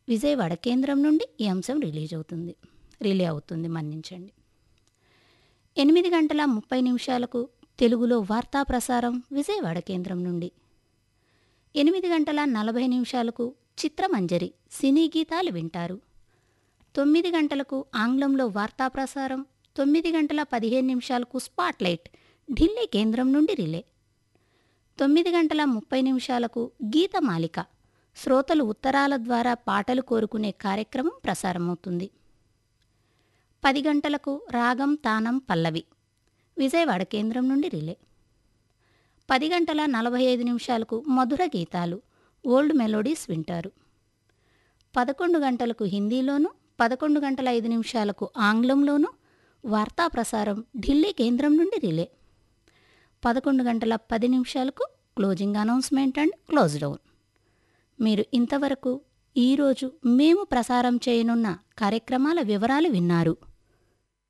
విజయవాడ కేంద్రం నుండి ఈ అంశం రిలీజ్ అవుతుంది రిలే అవుతుంది మన్నించండి ఎనిమిది గంటల ముప్పై నిమిషాలకు తెలుగులో వార్తా ప్రసారం విజయవాడ కేంద్రం నుండి ఎనిమిది గంటల నలభై నిమిషాలకు చిత్రమంజరి సినీ గీతాలు వింటారు తొమ్మిది గంటలకు ఆంగ్లంలో వార్తా ప్రసారం తొమ్మిది గంటల పదిహేను నిమిషాలకు స్పాట్లైట్ ఢిల్లీ కేంద్రం నుండి రిలే తొమ్మిది గంటల ముప్పై నిమిషాలకు గీతమాలిక శ్రోతలు ఉత్తరాల ద్వారా పాటలు కోరుకునే కార్యక్రమం ప్రసారమవుతుంది పది గంటలకు రాగం తానం పల్లవి విజయవాడ కేంద్రం నుండి రిలే పది గంటల నలభై ఐదు నిమిషాలకు మధుర గీతాలు ఓల్డ్ మెలోడీస్ వింటారు పదకొండు గంటలకు హిందీలోను పదకొండు గంటల ఐదు నిమిషాలకు ఆంగ్లంలోను వార్తా ప్రసారం ఢిల్లీ కేంద్రం నుండి రిలే పదకొండు గంటల పది నిమిషాలకు closing announcement and close down మీరు ఇంతవరకు ఈరోజు మేము ప్రసారం చేయనున్న కార్యక్రమాల వివరాలు విన్నారు